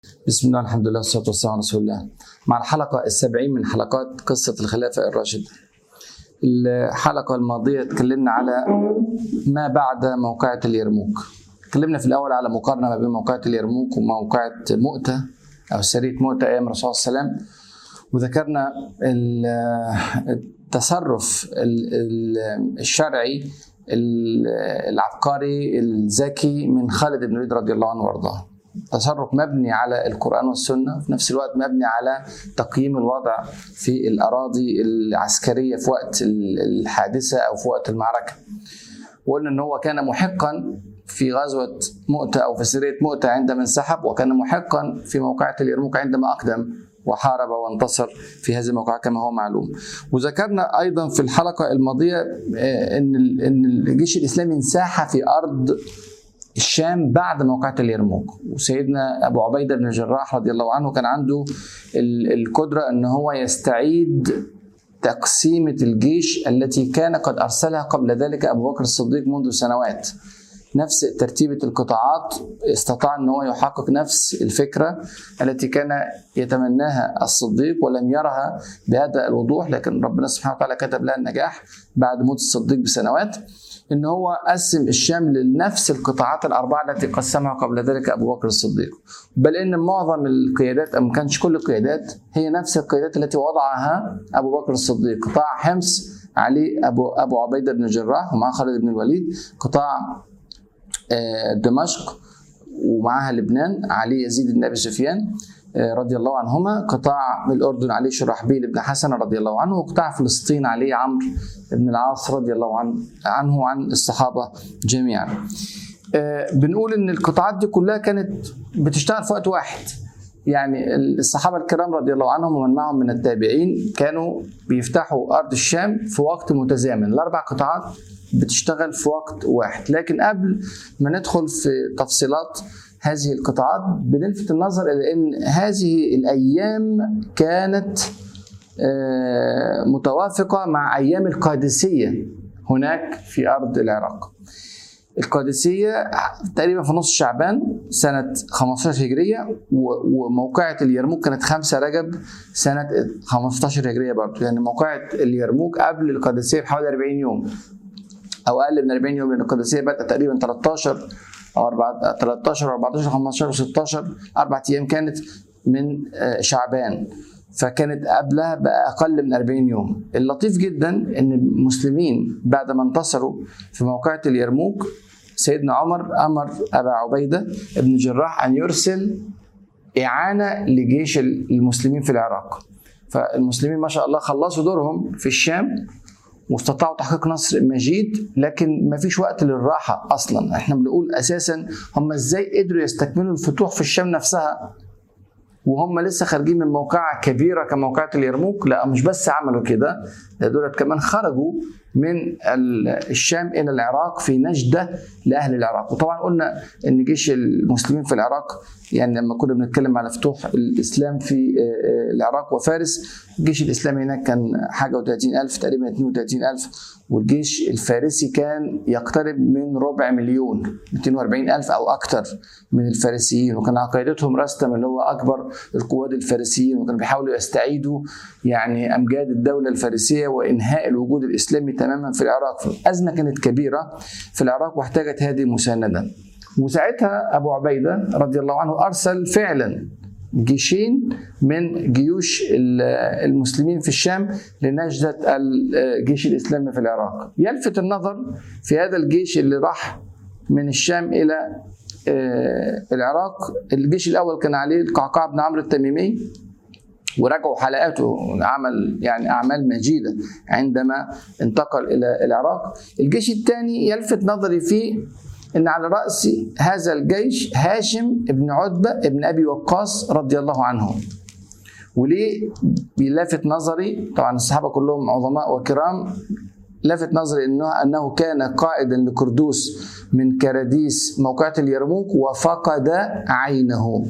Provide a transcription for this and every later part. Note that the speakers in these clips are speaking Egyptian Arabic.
بسم الله الحمد لله والصلاة والسلام على رسول الله مع الحلقة السبعين من حلقات قصة الخلافة الراشدة الحلقة الماضية اتكلمنا على ما بعد موقعة اليرموك اتكلمنا في الأول على مقارنة ما بين موقعة اليرموك وموقعة مؤتة أو سرية مؤتة أيام الرسول صلى الله عليه وسلم وذكرنا التصرف الشرعي العبقري الذكي من خالد بن الوليد رضي الله عنه وارضاه تصرف مبني على القرآن والسنة في نفس الوقت مبني على تقييم الوضع في الأراضي العسكرية في وقت الحادثة أو في وقت المعركة وقلنا أن هو كان محقا في غزوة مؤتة أو في سرية مؤتة عندما انسحب وكان محقا في موقعة اليرموك عندما أقدم وحارب وانتصر في هذه الموقعة كما هو معلوم وذكرنا أيضا في الحلقة الماضية أن أن الجيش الإسلامي انساح في أرض الشام بعد موقعة اليرموك وسيدنا أبو عبيدة بن الجراح رضي الله عنه كان عنده القدرة أن هو يستعيد تقسيمة الجيش التي كان قد أرسلها قبل ذلك أبو بكر الصديق منذ سنوات نفس ترتيبة القطاعات استطاع أن هو يحقق نفس الفكرة التي كان يتمناها الصديق ولم يرها بهذا الوضوح لكن ربنا سبحانه وتعالى كتب لها النجاح بعد موت الصديق بسنوات ان هو قسم الشام لنفس القطاعات الاربعه التي قسمها قبل ذلك ابو بكر الصديق بل ان معظم القيادات او ما كانش كل القيادات هي نفس القيادات التي وضعها ابو بكر الصديق قطاع حمص عليه ابو ابو عبيده بن الجراح ومعاه خالد بن الوليد قطاع دمشق ومعاها لبنان علي يزيد بن ابي سفيان رضي الله عنهما قطاع الأردن عليه شرحبيل بن حسن رضي الله عنه وقطاع فلسطين عليه عمرو بن العاص رضي الله عنه عنه وعن الصحابة جميعا بنقول ان القطاعات دي كلها كانت بتشتغل في وقت واحد يعني الصحابة الكرام رضي الله عنهم ومن معهم من التابعين كانوا بيفتحوا أرض الشام في وقت متزامن الأربع قطاعات بتشتغل في وقت واحد لكن قبل ما ندخل في تفصيلات هذه القطاعات بنلفت النظر الى ان هذه الايام كانت متوافقه مع ايام القادسيه هناك في ارض العراق. القادسيه تقريبا في نص شعبان سنه 15 هجريه وموقعه اليرموك كانت 5 رجب سنه 15 هجريه برضه يعني موقعه اليرموك قبل القادسيه بحوالي 40 يوم او اقل من 40 يوم لان القادسيه بدات تقريبا 13 او 4 13 14 15 و16 اربع ايام كانت من شعبان فكانت قبلها باقل من 40 يوم اللطيف جدا ان المسلمين بعد ما انتصروا في موقعة اليرموك سيدنا عمر امر ابا عبيده بن جراح ان يرسل اعانه لجيش المسلمين في العراق فالمسلمين ما شاء الله خلصوا دورهم في الشام واستطاعوا تحقيق نصر مجيد لكن ما فيش وقت للراحة أصلا احنا بنقول أساسا هم ازاي قدروا يستكملوا الفتوح في الشام نفسها وهم لسه خارجين من موقعة كبيرة كموقعة اليرموك لا مش بس عملوا كده ده دولت كمان خرجوا من الشام إلى العراق في نجدة لأهل العراق وطبعا قلنا إن جيش المسلمين في العراق يعني لما كنا بنتكلم على فتوح الإسلام في العراق وفارس الجيش الإسلامي هناك كان حاجة و30 ألف تقريبا 32 ألف والجيش الفارسي كان يقترب من ربع مليون 240 ألف أو أكثر من الفارسيين وكان عقيدتهم رستم اللي هو أكبر القواد الفارسيين وكانوا بيحاولوا يستعيدوا يعني أمجاد الدولة الفارسية وإنهاء الوجود الإسلامي تماما في العراق فالأزمة كانت كبيرة في العراق واحتاجت هذه المساندة وساعتها أبو عبيدة رضي الله عنه أرسل فعلا جيشين من جيوش المسلمين في الشام لنجدة الجيش الإسلامي في العراق يلفت النظر في هذا الجيش اللي راح من الشام إلى العراق الجيش الأول كان عليه القعقاع بن عمرو التميمي وراجعوا حلقاته عمل يعني اعمال مجيده عندما انتقل الى العراق الجيش الثاني يلفت نظري فيه ان على راس هذا الجيش هاشم بن عتبه بن ابي وقاص رضي الله عنه وليه بيلفت نظري طبعا الصحابه كلهم عظماء وكرام لفت نظري انه انه كان قائدا لكردوس من كراديس موقعة اليرموك وفقد عينه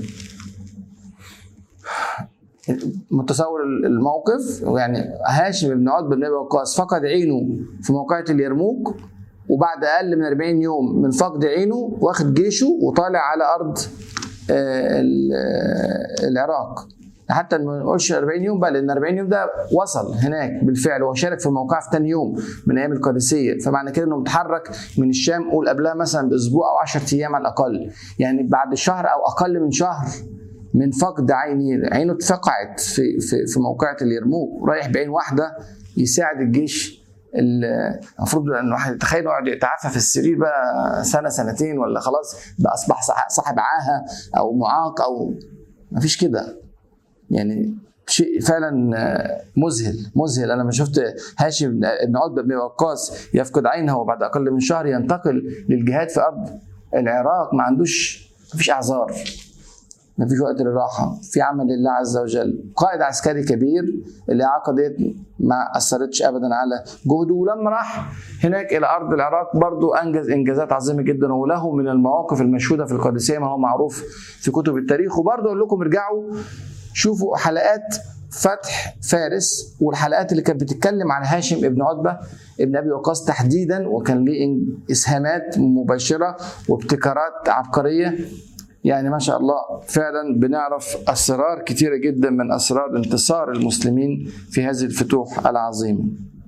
متصور الموقف يعني هاشم بن عتبه بن ابي وقاص فقد عينه في موقعة اليرموك وبعد اقل من 40 يوم من فقد عينه واخد جيشه وطالع على ارض آه، ال- آه، العراق حتى ما نقولش 40 يوم بقى لان 40 يوم ده وصل هناك بالفعل وشارك في موقعه في ثاني يوم من ايام القادسيه فمعنى كده انه متحرك من الشام قول قبلها مثلا باسبوع او 10 ايام على الاقل يعني بعد شهر او اقل من شهر من فقد عينه عينه اتفقعت في في في موقعة اليرموك رايح بعين واحده يساعد الجيش ال- المفروض ان الواحد يتخيل يقعد يتعافى في السرير بقى سنه سنتين ولا خلاص بقى اصبح صح- صاحب عاهه او معاق او ما فيش كده يعني شيء فعلا آه، مذهل مذهل انا ما شفت هاشم بن عتبه بن وقاص يفقد عينه وبعد اقل من شهر ينتقل للجهاد في ارض العراق ما عندوش ما فيش اعذار ما فيش وقت للراحه في عمل لله عز وجل قائد عسكري كبير الاعاقه ديت ما اثرتش ابدا على جهده ولما راح هناك الى ارض العراق برضو انجز انجازات عظيمه جدا وله من المواقف المشهوده في القادسيه ما هو معروف في كتب التاريخ وبرضو اقول لكم ارجعوا شوفوا حلقات فتح فارس والحلقات اللي كانت بتتكلم عن هاشم ابن عتبه ابن ابي وقاص تحديدا وكان ليه اسهامات مباشره وابتكارات عبقريه يعني ما شاء الله فعلا بنعرف اسرار كثيره جدا من اسرار انتصار المسلمين في هذه الفتوح العظيمه.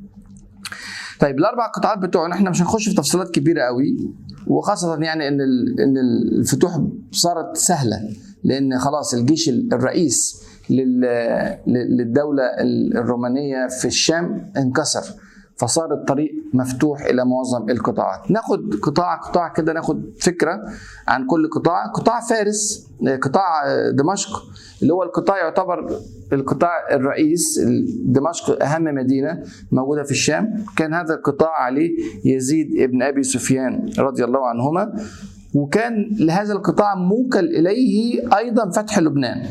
طيب الاربع قطاعات بتوعنا احنا مش هنخش في تفصيلات كبيره قوي وخاصه يعني ان ال- ان الفتوح صارت سهله لان خلاص الجيش الرئيس لل- للدوله الرومانيه في الشام انكسر فصار الطريق مفتوح الى معظم القطاعات ناخد قطاع قطاع كده ناخد فكره عن كل قطاع قطاع فارس قطاع دمشق اللي هو القطاع يعتبر القطاع الرئيس دمشق اهم مدينه موجوده في الشام كان هذا القطاع عليه يزيد ابن ابي سفيان رضي الله عنهما وكان لهذا القطاع موكل اليه ايضا فتح لبنان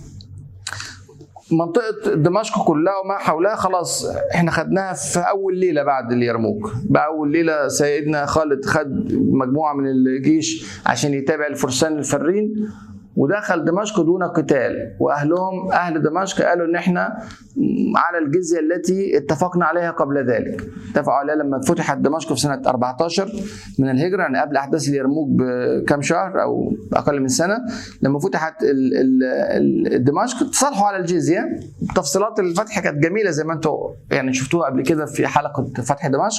منطقة دمشق كلها وما حولها خلاص احنا خدناها في أول ليلة بعد اليرموك بأول ليلة سيدنا خالد خد مجموعة من الجيش عشان يتابع الفرسان الفرين ودخل دمشق دون قتال واهلهم اهل دمشق قالوا ان احنا على الجزيه التي اتفقنا عليها قبل ذلك اتفقوا عليها لما فتحت دمشق في سنه 14 من الهجره يعني قبل احداث اليرموك بكم شهر او اقل من سنه لما فتحت ال- ال- ال- دمشق تصالحوا على الجزيه تفصيلات الفتح كانت جميله زي ما انتم يعني شفتوها قبل كده في حلقه فتح دمشق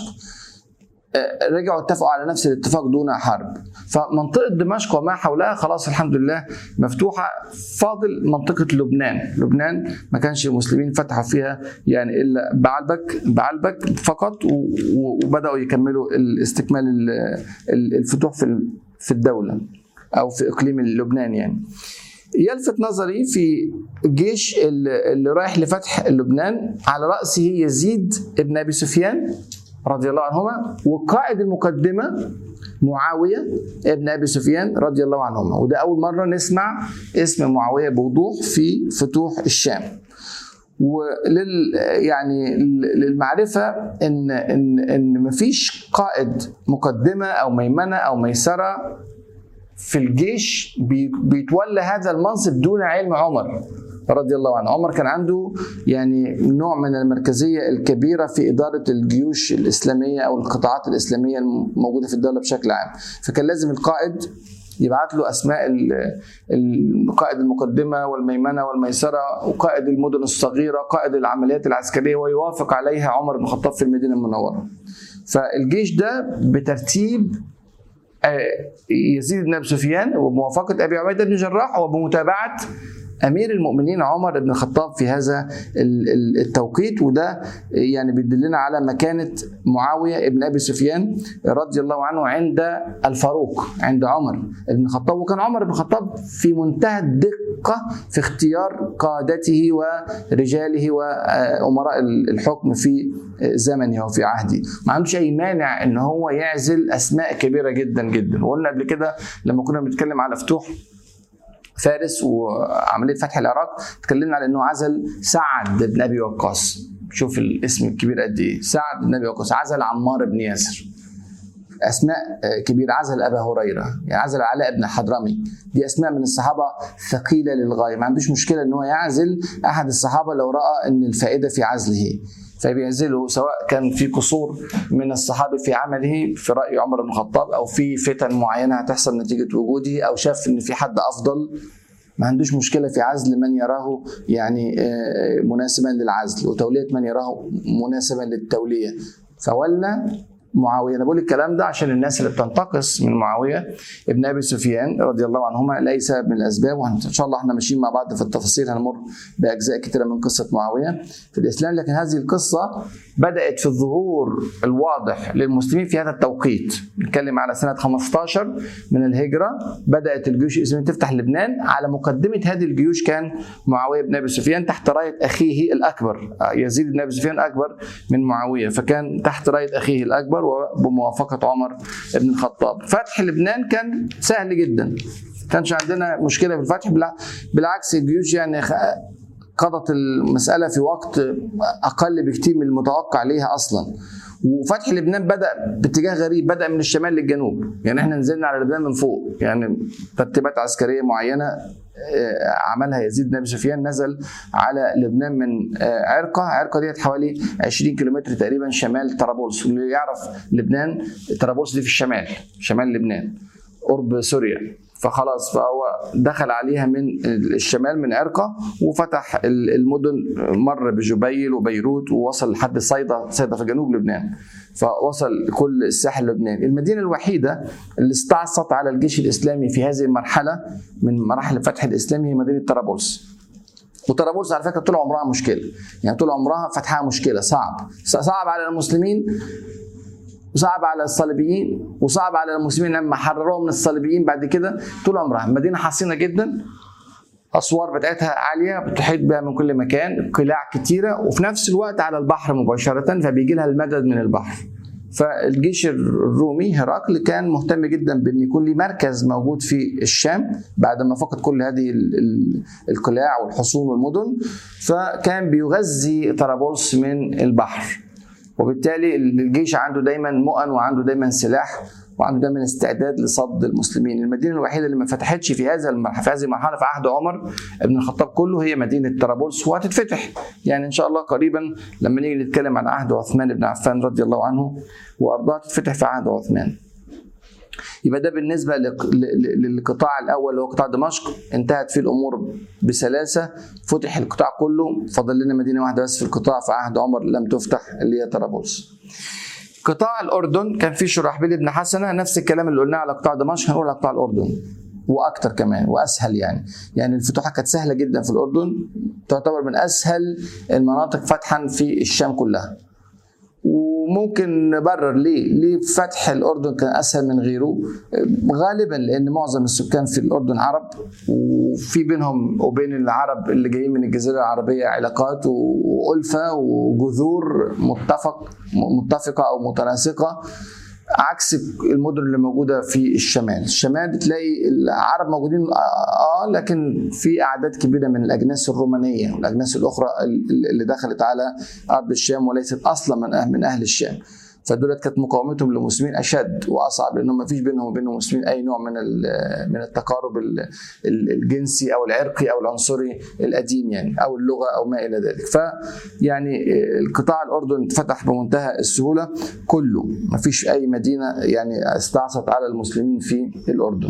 رجعوا اتفقوا على نفس الاتفاق دون حرب فمنطقة دمشق وما حولها خلاص الحمد لله مفتوحة فاضل منطقة لبنان لبنان ما كانش المسلمين فتحوا فيها يعني إلا بعلبك بعلبك فقط و- و- وبدأوا يكملوا الاستكمال ال- ال- الفتوح في ال- في الدولة أو في إقليم لبنان يعني يلفت نظري في الجيش اللي اللي رايح لفتح لبنان على رأسه يزيد ابن أبي سفيان رضي الله عنهما وقائد المقدمة معاوية ابن أبي سفيان رضي الله عنهما وده أول مرة نسمع اسم معاوية بوضوح في فتوح الشام ولل يعني للمعرفة إن إن إن مفيش قائد مقدمة أو ميمنة أو ميسرة في الجيش بي- بيتولى هذا المنصب دون علم عمر رضي الله عنه عمر كان عنده يعني نوع من المركزية الكبيرة في إدارة الجيوش الإسلامية أو القطاعات الإسلامية الموجودة في الدولة بشكل عام فكان لازم القائد يبعت له أسماء ال- القائد المقدمة والميمنة والميسرة وقائد المدن الصغيرة قائد العمليات العسكرية ويوافق عليها عمر بن الخطاب في المدينة المنورة فالجيش ده بترتيب يزيد بن ابي سفيان وبموافقه ابي عبيده بن جراح وبمتابعه امير المؤمنين عمر بن الخطاب في هذا ال- ال- التوقيت وده يعني بيدلنا على مكانه معاويه بن ابي سفيان رضي الله عنه عند الفاروق عند عمر بن الخطاب وكان عمر بن الخطاب في منتهى الدقه في اختيار قادته ورجاله وامراء الحكم في زمنه وفي عهده ما عندوش اي مانع ان هو يعزل اسماء كبيره جدا جدا وقلنا قبل كده لما كنا بنتكلم على فتوح فارس وعمليه فتح العراق اتكلمنا على انه عزل سعد بن ابي وقاص شوف الاسم الكبير قد ايه سعد بن ابي وقاص عزل عمار بن ياسر اسماء كبيره عزل ابا هريره يعني عزل علاء بن حضرمي دي اسماء من الصحابه ثقيله للغايه ما عندوش مشكله ان هو يعزل احد الصحابه لو راى ان الفائده في عزله فبينزلوا سواء كان في قصور من الصحابه في عمله في راي عمر بن الخطاب او في فتن معينه هتحصل نتيجه وجوده او شاف ان في حد افضل ما عندوش مشكله في عزل من يراه يعني آه، مناسبا للعزل وتوليه من يراه مناسبا للتوليه فولى معاويه انا بقول الكلام ده عشان الناس اللي بتنتقص من معاويه ابن ابي سفيان رضي الله عنهما ليس من الاسباب وان شاء الله احنا ماشيين مع بعض في التفاصيل هنمر باجزاء كثيره من قصه معاويه في الاسلام لكن هذه القصه بدات في الظهور الواضح للمسلمين في هذا التوقيت نتكلم على سنه 15 من الهجره بدات الجيوش الاسلاميه تفتح لبنان على مقدمه هذه الجيوش كان معاويه بن ابي سفيان تحت رايه اخيه الاكبر يزيد بن ابي سفيان اكبر من معاويه فكان تحت رايه اخيه الاكبر وبموافقه عمر بن الخطاب فتح لبنان كان سهل جدا كانش عندنا مشكله في الفتح بالعكس الجيوش يعني قضت المسألة في وقت أقل بكتير من المتوقع ليها أصلا وفتح لبنان بدا باتجاه غريب بدا من الشمال للجنوب يعني احنا نزلنا على لبنان من فوق يعني ترتيبات عسكريه معينه عملها يزيد بن ابي سفيان نزل على لبنان من عرقه عرقه ديت حوالي 20 كيلومتر تقريبا شمال طرابلس واللي يعرف لبنان طرابلس دي في الشمال شمال لبنان قرب سوريا فخلاص فهو دخل عليها من الشمال من عرقه وفتح المدن مر بجبيل وبيروت ووصل لحد صيدا صيدا في جنوب لبنان فوصل كل الساحل اللبناني المدينه الوحيده اللي استعصت على الجيش الاسلامي في هذه المرحله من مراحل الفتح الاسلامي هي مدينه طرابلس وطرابلس على فكره طول عمرها مشكله يعني طول عمرها فتحها مشكله صعب صعب على المسلمين وصعب على الصليبيين وصعب على المسلمين لما حرروهم من الصليبيين بعد كده طول عمرها مدينه حصينه جدا اسوار بتاعتها عاليه بتحيط بها من كل مكان قلاع كتيره وفي نفس الوقت على البحر مباشره فبيجي لها المدد من البحر فالجيش الرومي هرقل كان مهتم جدا بان يكون ليه مركز موجود في الشام بعد ما فقد كل هذه القلاع والحصون والمدن فكان بيغذي طرابلس من البحر وبالتالي الجيش عنده دايما مؤن وعنده دايما سلاح وعنده دايما استعداد لصد المسلمين المدينه الوحيده اللي ما فتحتش في هذا في هذه المرحله في عهد عمر بن الخطاب كله هي مدينه طرابلس وهتتفتح يعني ان شاء الله قريبا لما نيجي نتكلم عن عهد عثمان بن عفان رضي الله عنه وارضاه تتفتح في عهد عثمان يبقى ده بالنسبه للقطاع الاول اللي هو قطاع دمشق انتهت فيه الامور بسلاسه فتح القطاع كله فضل لنا مدينه واحده بس في القطاع في عهد عمر لم تفتح اللي هي طرابلس قطاع الاردن كان فيه شرحبيل بن حسنه نفس الكلام اللي قلناه على قطاع دمشق هنقول على قطاع الاردن واكثر كمان واسهل يعني يعني الفتوحات كانت سهله جدا في الاردن تعتبر من اسهل المناطق فتحا في الشام كلها وممكن نبرر ليه ليه فتح الاردن كان اسهل من غيره غالبا لان معظم السكان في الاردن عرب وفي بينهم وبين العرب اللي جايين من الجزيره العربيه علاقات والفه وجذور متفق متفقه او متناسقه عكس المدن اللي موجوده في الشمال، الشمال بتلاقي العرب موجودين اه لكن في اعداد كبيره من الاجناس الرومانيه والاجناس الاخرى اللي دخلت على ارض الشام وليست اصلا من اهل من اهل الشام. فدولت كانت مقاومتهم للمسلمين اشد واصعب لانه ما فيش بينهم وبين المسلمين اي نوع من من التقارب الجنسي او العرقي او العنصري القديم يعني او اللغه او ما الى ذلك فيعني القطاع الاردن اتفتح بمنتهى السهوله كله ما فيش اي مدينه يعني استعصت على المسلمين في الاردن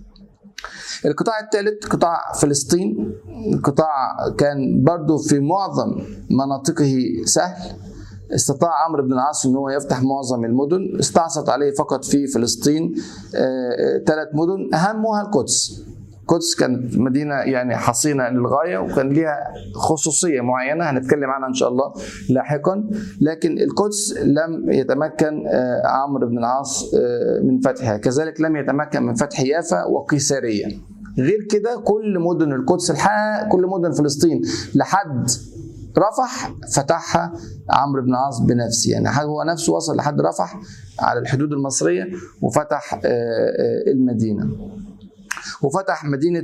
القطاع الثالث قطاع فلسطين القطاع كان برضو في معظم مناطقه سهل استطاع عمرو بن العاص ان هو يفتح معظم المدن استعصت عليه فقط في فلسطين ثلاث مدن اهمها القدس القدس كانت مدينة يعني حصينة للغاية وكان لها خصوصية معينة هنتكلم عنها إن شاء الله لاحقا لكن القدس لم يتمكن عمرو بن العاص من فتحها كذلك لم يتمكن من فتح يافا وقيسارية غير كده كل مدن القدس كل مدن فلسطين لحد رفح فتحها عمرو بن العاص بنفسه يعني هو نفسه وصل لحد رفح على الحدود المصرية وفتح المدينة وفتح مدينة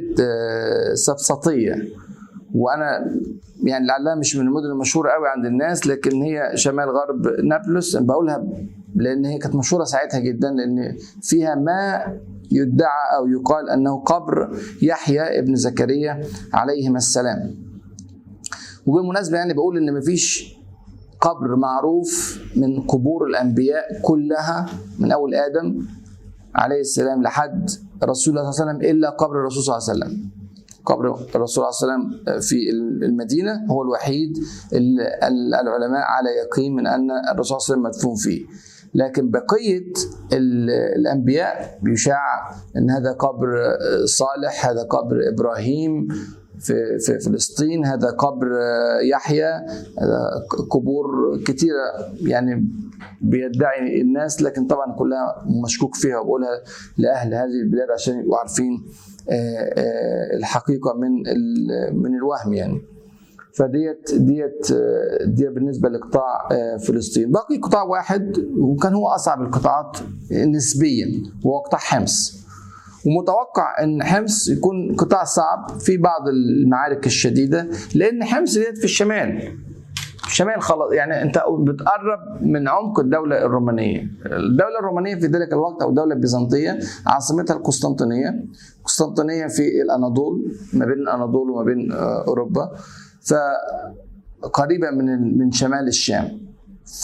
سبسطية وأنا يعني لعلها مش من المدن المشهورة قوي عند الناس لكن هي شمال غرب نابلس بقولها لأن هي كانت مشهورة ساعتها جدا لأن فيها ما يدعى أو يقال أنه قبر يحيى ابن زكريا عليهما السلام وبالمناسبه يعني بقول ان مفيش قبر معروف من قبور الانبياء كلها من اول ادم عليه السلام لحد رسول الله صلى الله عليه وسلم الا قبر الرسول صلى الله عليه وسلم قبر الرسول صلى الله عليه وسلم في المدينه هو الوحيد اللي العلماء على يقين من ان الرسول صلى الله عليه وسلم مدفون فيه لكن بقيه ال- الانبياء بيشاع ان هذا قبر صالح هذا قبر ابراهيم في في فلسطين هذا قبر يحيى هذا قبور كثيره يعني بيدعي الناس لكن طبعا كلها مشكوك فيها وبقولها لاهل هذه البلاد عشان يبقوا عارفين آه، آه، الحقيقه من ال- من الوهم يعني فديت ديت آه، دي بالنسبه لقطاع آه، فلسطين باقي قطاع واحد وكان هو اصعب القطاعات نسبيا وهو قطاع حمص ومتوقع ان حمص يكون قطاع صعب في بعض المعارك الشديده لان حمص ديت في الشمال الشمال خلاص يعني انت بتقرب من عمق الدوله الرومانيه الدوله الرومانيه في ذلك الوقت او الدوله البيزنطيه عاصمتها القسطنطينيه القسطنطينيه في الاناضول ما بين الاناضول وما بين آه، اوروبا فقريبه من من شمال الشام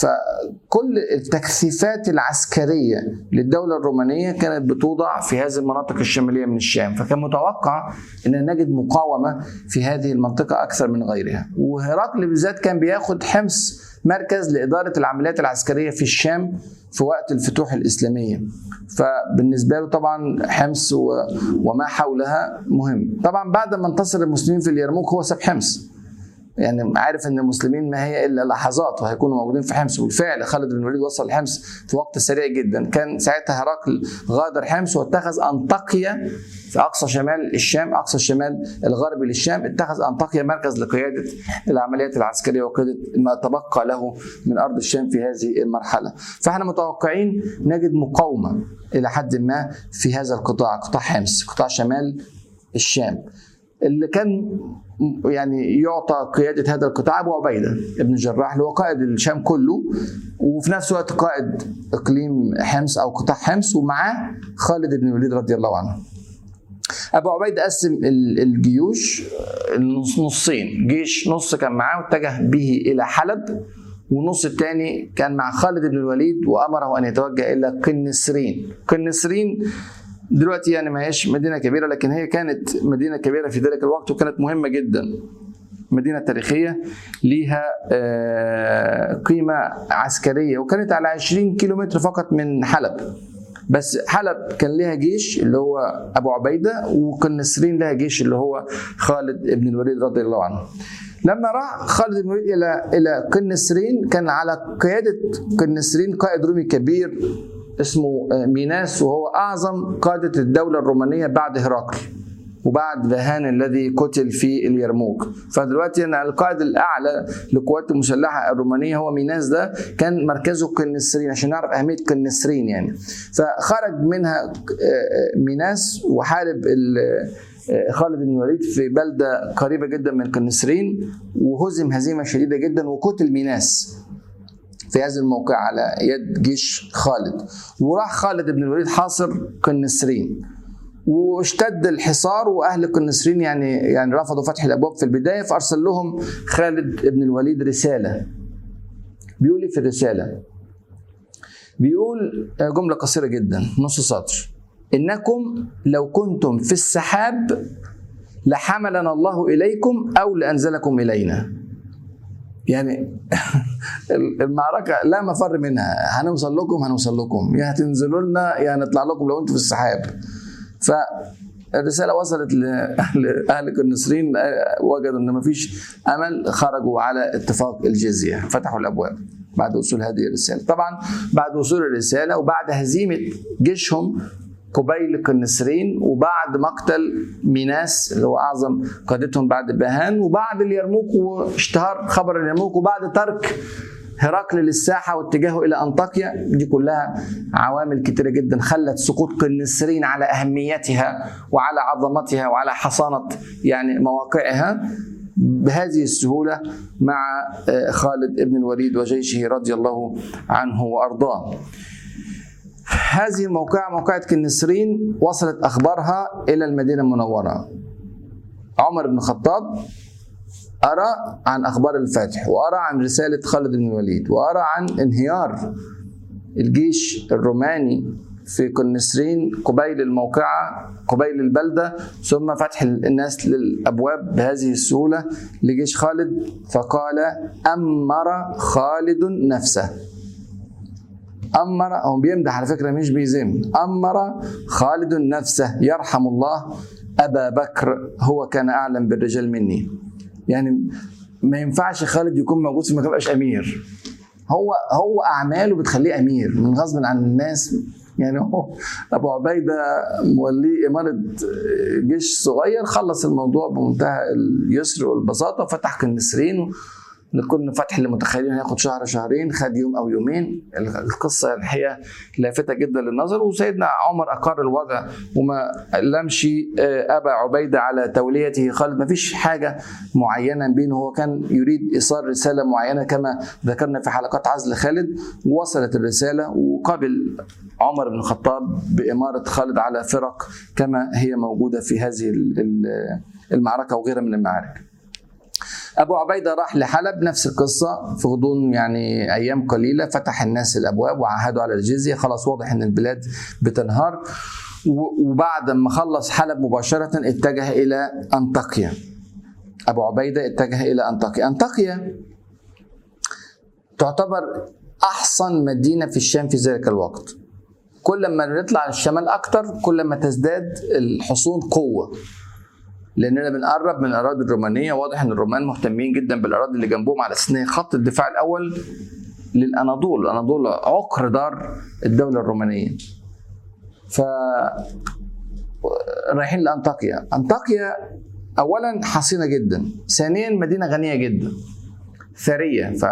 فكل التكثيفات العسكريه للدوله الرومانيه كانت بتوضع في هذه المناطق الشماليه من الشام فكان متوقع ان نجد مقاومه في هذه المنطقه اكثر من غيرها وهرقل بالذات كان بياخد حمص مركز لاداره العمليات العسكريه في الشام في وقت الفتوح الاسلاميه فبالنسبه له طبعا حمص و- وما حولها مهم طبعا بعد ما انتصر المسلمين في اليرموك هو ساب حمص يعني عارف ان المسلمين ما هي الا لحظات وهيكونوا موجودين في حمص وبالفعل خالد بن الوليد وصل حمص في وقت سريع جدا كان ساعتها هرقل غادر حمص واتخذ انطاكيا في اقصى شمال الشام اقصى الشمال الغربي للشام اتخذ انطاكيا مركز لقياده العمليات العسكريه وقياده ما تبقى له من ارض الشام في هذه المرحله فاحنا متوقعين نجد مقاومه الى حد ما في هذا القطاع قطاع حمص قطاع شمال الشام اللي كان يعني يعطى قيادة هذا القطاع أبو عبيدة ابن الجراح اللي هو قائد الشام كله وفي نفس الوقت قائد إقليم حمص أو قطاع حمص ومعاه خالد بن الوليد رضي الله عنه أبو عبيدة قسم ال- الجيوش النص- نصين جيش نص كان معاه واتجه به إلى حلب والنص الثاني كان مع خالد بن الوليد وأمره أن يتوجه إلى قنسرين قنسرين دلوقتي يعني ما هيش مدينة كبيرة لكن هي كانت مدينة كبيرة في ذلك الوقت وكانت مهمة جدا مدينة تاريخية ليها آه، قيمة عسكرية وكانت على 20 كيلومتر فقط من حلب بس حلب كان لها جيش اللي هو أبو عبيدة وقنسرين لها جيش اللي هو خالد بن الوليد رضي الله عنه لما راح خالد بن الوليد إلى إلى قنسرين كان على قيادة قنسرين قائد رومي كبير اسمه آه، ميناس وهو أعظم قادة الدولة الرومانية بعد هرقل وبعد بهان الذي قتل في اليرموك فدلوقتي انا القائد الاعلى للقوات المسلحه الرومانيه هو ميناس ده كان مركزه قنسرين عشان نعرف اهميه قنسرين يعني فخرج منها آه، آه، ميناس وحارب ال- آه، خالد بن الوليد في بلده قريبه جدا من قنسرين وهزم هزيمه شديده جدا وقتل ميناس في هذه الموقع على يد جيش خالد وراح خالد بن الوليد حاصر قنسرين واشتد الحصار واهل قنسرين يعني يعني رفضوا فتح الابواب في البدايه فارسل لهم خالد بن الوليد رساله بيقول إيه في الرساله بيقول جمله قصيره جدا نص سطر انكم لو كنتم في السحاب لحملنا الله اليكم او لانزلكم الينا يعني المعركه لا مفر منها هنوصل لكم هنوصل لكم يا هتنزلوا لنا يا هنطلع لكم لو انتم في السحاب فالرساله وصلت لاهل النصرين وجدوا ان مفيش امل خرجوا على اتفاق الجزيه فتحوا الابواب بعد وصول هذه الرساله طبعا بعد وصول الرساله وبعد هزيمه جيشهم قبيل قنسرين وبعد مقتل ميناس اللي هو اعظم قادتهم بعد بهان وبعد اليرموك واشتهار خبر اليرموك وبعد ترك هرقل للساحه واتجاهه الى انطاكيا دي كلها عوامل كتيره جدا خلت سقوط قنسرين على اهميتها وعلى عظمتها وعلى حصانه يعني مواقعها بهذه السهوله مع خالد بن الوليد وجيشه رضي الله عنه وارضاه. هذه الموقعة موقعة كنسرين وصلت أخبارها إلى المدينة المنورة عمر بن الخطاب أرى عن أخبار الفتح وأرى عن رسالة خالد بن الوليد وأرى عن انهيار الجيش الروماني في كنسرين قبيل الموقعة قبيل البلدة ثم فتح الناس للأبواب بهذه السهولة لجيش خالد فقال أمر خالد نفسه أمر هو بيمدح على فكرة مش بيذم أمر خالد نفسه يرحم الله أبا بكر هو كان أعلم بالرجال مني يعني ما ينفعش خالد يكون موجود في مكان يبقاش أمير هو هو أعماله بتخليه أمير من غصب عن الناس يعني هو ابو عبيده موليه اماره جيش صغير خلص الموضوع بمنتهى اليسر والبساطه فتح كنسرين لكل فتح اللي متخيلين هياخد شهر شهرين خد يوم او يومين القصه الحقيقه لافته جدا للنظر وسيدنا عمر اقر الوضع وما لمش ابا عبيده على توليته خالد ما فيش حاجه معينه بينه هو كان يريد ايصال رساله معينه كما ذكرنا في حلقات عزل خالد وصلت الرساله وقبل عمر بن الخطاب باماره خالد على فرق كما هي موجوده في هذه المعركه وغيرها من المعارك. ابو عبيده راح لحلب نفس القصه في غضون يعني ايام قليله فتح الناس الابواب وعهدوا على الجزيه خلاص واضح ان البلاد بتنهار وبعد ما خلص حلب مباشره اتجه الى انطاكيا ابو عبيده اتجه الى انطاكيا انطاكيا تعتبر احصن مدينه في الشام في ذلك الوقت كل ما نطلع للشمال اكتر كل ما تزداد الحصون قوه لاننا بنقرب من الاراضي الرومانيه واضح ان الرومان مهتمين جدا بالاراضي اللي جنبهم على اساس ان هي خط الدفاع الاول للاناضول، الاناضول عقر دار الدوله الرومانيه. ف رايحين لانطاكيا، انطاكيا اولا حصينه جدا، ثانيا مدينه غنيه جدا. ثريه ف...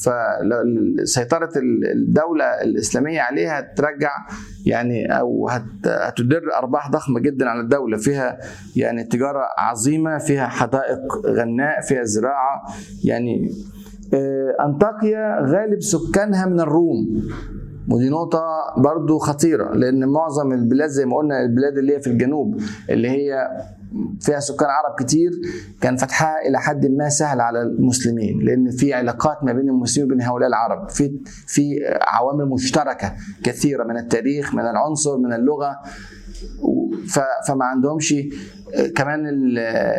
فسيطره الدوله الاسلاميه عليها ترجع يعني او هت... هتدر ارباح ضخمه جدا على الدوله فيها يعني تجاره عظيمه فيها حدائق غناء فيها زراعه يعني انطاكيا غالب سكانها من الروم ودي نقطة برضو خطيرة لأن معظم البلاد زي ما قلنا البلاد اللي هي في الجنوب اللي هي فيها سكان عرب كتير كان فتحها الى حد ما سهل على المسلمين لان في علاقات ما بين المسلمين وبين هؤلاء العرب في في عوامل مشتركه كثيره من التاريخ من العنصر من اللغه فما عندهمش كمان ال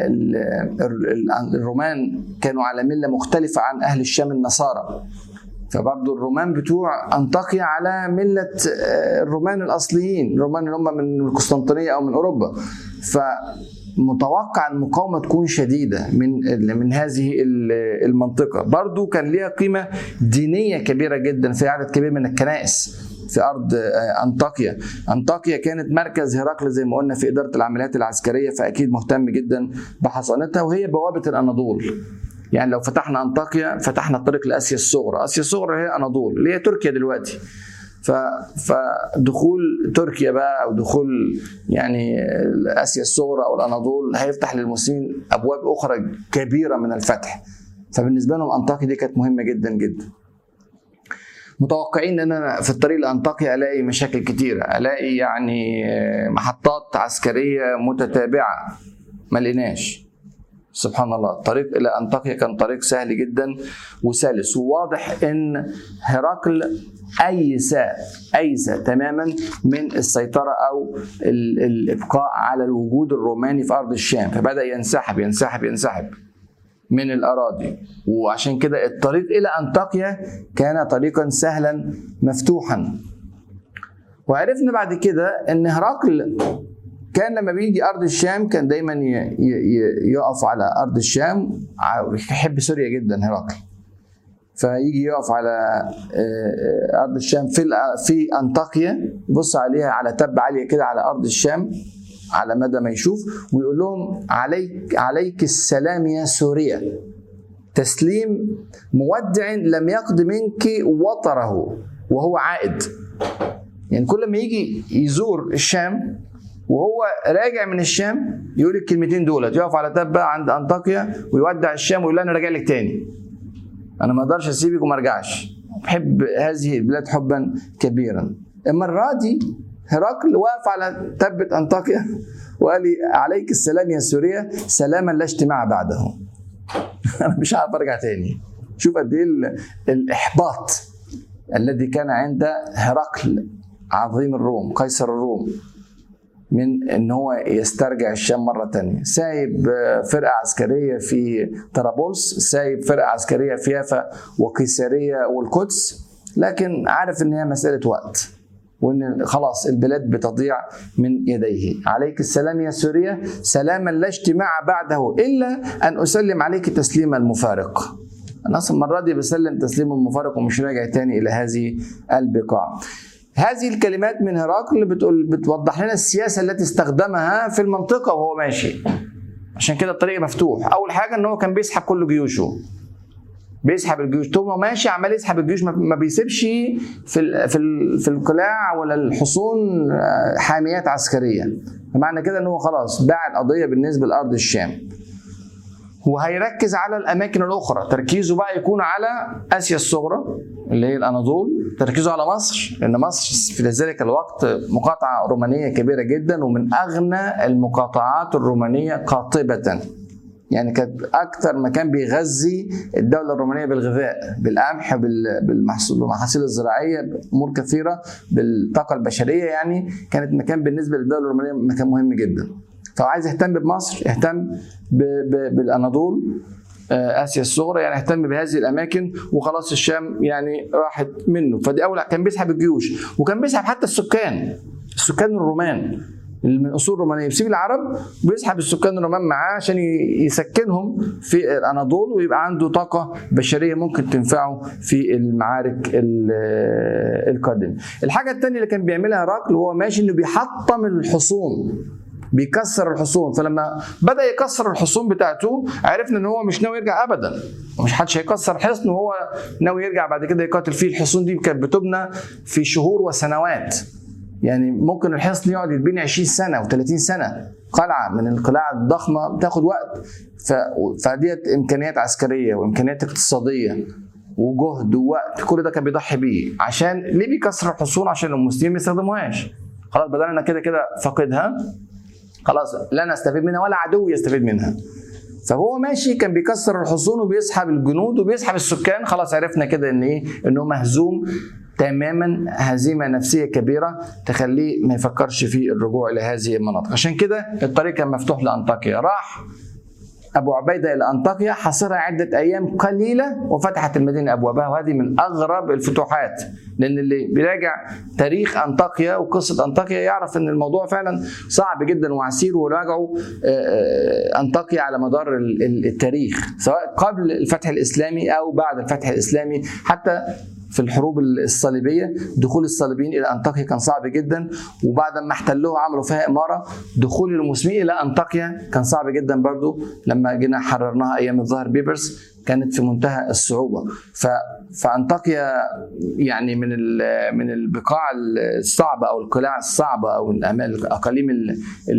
ال الرومان كانوا على مله مختلفه عن اهل الشام النصارى فبرضه الرومان بتوع انطاكيا على مله الرومان الاصليين الرومان اللي هم من القسطنطينيه او من اوروبا ف متوقع المقاومه تكون شديده من من هذه المنطقه برضو كان ليها قيمه دينيه كبيره جدا في عدد كبير من الكنائس في ارض انطاكيا انطاكيا كانت مركز هرقل زي ما قلنا في اداره العمليات العسكريه فاكيد مهتم جدا بحصانتها وهي بوابه الاناضول يعني لو فتحنا انطاكيا فتحنا الطريق لاسيا الصغرى اسيا الصغرى هي اناضول اللي هي تركيا دلوقتي ف... فدخول تركيا بقى او دخول يعني اسيا الصغرى او الاناضول هيفتح للمسلمين ابواب اخرى كبيره من الفتح فبالنسبه لهم انطاكيا دي كانت مهمه جدا جدا متوقعين ان انا في الطريق لانطاكيا الاقي مشاكل كتيره الاقي يعني محطات عسكريه متتابعه ما لقيناش سبحان الله الطريق الى انطاكيا كان طريق سهل جدا وسلس وواضح ان هرقل ايس ايس تماما من السيطره او الابقاء على الوجود الروماني في ارض الشام فبدا ينسحب ينسحب ينسحب من الاراضي وعشان كده الطريق الى انطاكيا كان طريقا سهلا مفتوحا وعرفنا بعد كده ان هرقل كان لما بيجي ارض الشام كان دايما يقف على ارض الشام يحب سوريا جدا هرقل فيجي يقف على ارض الشام في في انطاكيا يبص عليها على تب عاليه كده على ارض الشام على مدى ما يشوف ويقول لهم عليك عليك السلام يا سوريا تسليم مودع لم يقض منك وطره وهو عائد يعني كل ما يجي يزور الشام وهو راجع من الشام يقول الكلمتين دولت يقف على تبة عند انطاكيا ويودع الشام ويقول انا راجع لك تاني انا ما اقدرش اسيبك وما ارجعش بحب هذه البلاد حبا كبيرا المره دي هرقل وقف على تبة انطاكيا وقال لي عليك السلام يا سوريا سلاما لا اجتماع بعده انا مش عارف ارجع تاني شوف قد ايه ال- الاحباط الذي كان عند هرقل عظيم الروم قيصر الروم من ان هو يسترجع الشام مره تانية سايب آه، فرقه عسكريه في طرابلس سايب فرقه عسكريه في يافا وقيساريه والقدس لكن عارف ان هي مساله وقت وان خلاص البلاد بتضيع من يديه عليك السلام يا سوريا سلاما لا اجتماع بعده الا ان اسلم عليك تسليم المفارق انا اصلا المره دي بسلم تسليم المفارق ومش راجع تاني الى هذه البقاع هذه الكلمات من هرقل بتقول بتوضح لنا السياسه التي استخدمها في المنطقه وهو ماشي عشان كده الطريق مفتوح اول حاجه ان هو كان بيسحب كل جيوشه بيسحب الجيوش طول ما هو ماشي عمال يسحب الجيوش ما- ما بيسيبش في ال في ال في القلاع ولا الحصون آه، حاميات عسكريه بمعنى كده ان هو خلاص باع القضيه بالنسبه لارض الشام وهيركز على الاماكن الاخرى تركيزه بقى يكون على اسيا الصغرى اللي هي الاناضول تركيزه على مصر لان مصر في ذلك الوقت مقاطعه رومانيه كبيره جدا ومن اغنى المقاطعات الرومانيه قاطبه يعني كانت اكتر مكان بيغذي الدوله الرومانيه بالغذاء بالقمح بال- بالمحصول بالمحاصيل الزراعيه بامور كثيره بالطاقه البشريه يعني كانت مكان بالنسبه للدوله الرومانيه مكان مهم جدا فهو عايز يهتم بمصر يهتم ب- ب- بالاناضول آه، اسيا الصغرى يعني اهتم بهذه الاماكن وخلاص الشام يعني راحت منه فدي اول كان بيسحب الجيوش وكان بيسحب حتى السكان السكان الرومان اللي من اصول رومانيه بيسيب العرب ويسحب السكان الرومان معاه عشان ي- يسكنهم في الاناضول ويبقى عنده طاقه بشريه ممكن تنفعه في المعارك ال- القادمه. الحاجه الثانيه اللي كان بيعملها هرقل وهو ماشي انه بيحطم الحصون بيكسر الحصون فلما بدا يكسر الحصون بتاعته عرفنا ان هو مش ناوي يرجع ابدا ومش حدش هيكسر حصن وهو ناوي يرجع بعد كده يقاتل فيه الحصون دي كانت بتبنى في شهور وسنوات يعني ممكن الحصن يقعد يتبني 20 سنه و30 سنه قلعه من القلاع الضخمه بتاخد وقت ف... فديت امكانيات عسكريه وامكانيات اقتصاديه وجهد ووقت كل ده كان بيضحي بيه عشان ليه بيكسر الحصون عشان المسلمين ما يستخدموهاش خلاص بدل انا كده كده فاقدها خلاص لا انا استفيد منها ولا عدو يستفيد منها فهو ماشي كان بيكسر الحصون وبيسحب الجنود وبيسحب السكان خلاص عرفنا كده ان ايه انه مهزوم تماما هزيمه نفسيه كبيره تخليه ما يفكرش في الرجوع الى هذه المناطق عشان كده الطريق كان مفتوح لانطاكيا راح ابو عبيده الى انطاكيا حاصرها عده ايام قليله وفتحت المدينه ابوابها وهذه من اغرب الفتوحات لان اللي بيراجع تاريخ انطاكيا وقصه انطاكيا يعرف ان الموضوع فعلا صعب جدا وعسير وراجعوا آه، آه، انطاكيا على مدار ال- ال- التاريخ سواء قبل الفتح الاسلامي او بعد الفتح الاسلامي حتى في الحروب الصليبيه دخول الصليبيين الى انطاكيا كان صعب جدا وبعد ما احتلوها عملوا فيها اماره دخول المسلمين الى انطاكيا كان صعب جدا برضو لما جينا حررناها ايام الظاهر بيبرس كانت في منتهى الصعوبه ف فانطاكيا يعني من ال- من البقاع الصعبه او القلاع الصعبه او الأما- الاقاليم ال-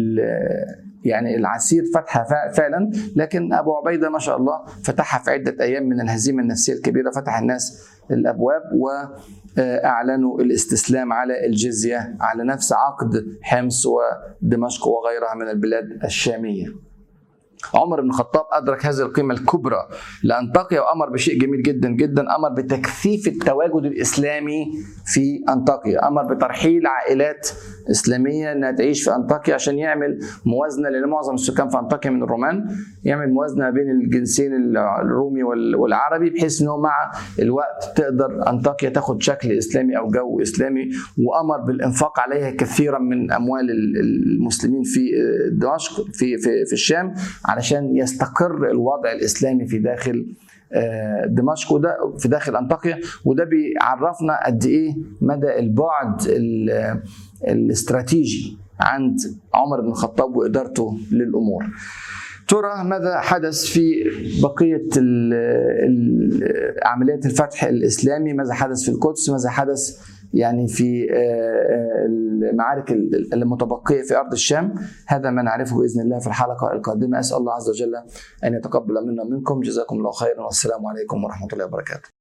ال- يعني العسير فتحها فع- فعلا لكن ابو عبيده ما شاء الله فتحها في عده ايام من الهزيمه النفسيه الكبيره فتح الناس الابواب واعلنوا الاستسلام على الجزيه على نفس عقد حمص ودمشق وغيرها من البلاد الشاميه. عمر بن الخطاب ادرك هذه القيمه الكبرى لانطاكيا وامر بشيء جميل جدا جدا امر بتكثيف التواجد الاسلامي في انطاكيا امر بترحيل عائلات اسلاميه انها تعيش في انطاكيا عشان يعمل موازنه لان معظم السكان في انطاكيا من الرومان يعمل موازنه بين الجنسين الرومي وال- والعربي بحيث ان هو مع الوقت تقدر انطاكيا تاخد شكل اسلامي او جو اسلامي وامر بالانفاق عليها كثيرا من اموال ال- المسلمين في دمشق في في في الشام علشان يستقر الوضع الاسلامي في داخل آه، دمشق وده في داخل انطاكيا وده بيعرفنا قد ايه مدى البعد ال- الاستراتيجي عند عمر بن الخطاب وادارته للامور. ترى ماذا حدث في بقيه ال- ال- عمليات الفتح الاسلامي، ماذا حدث في القدس، ماذا حدث يعني في آه، آه، المعارك ال- المتبقيه في ارض الشام، هذا ما نعرفه باذن الله في الحلقه القادمه، اسال الله عز وجل ان يتقبل منا منكم، جزاكم الله خيرا والسلام عليكم ورحمه الله وبركاته.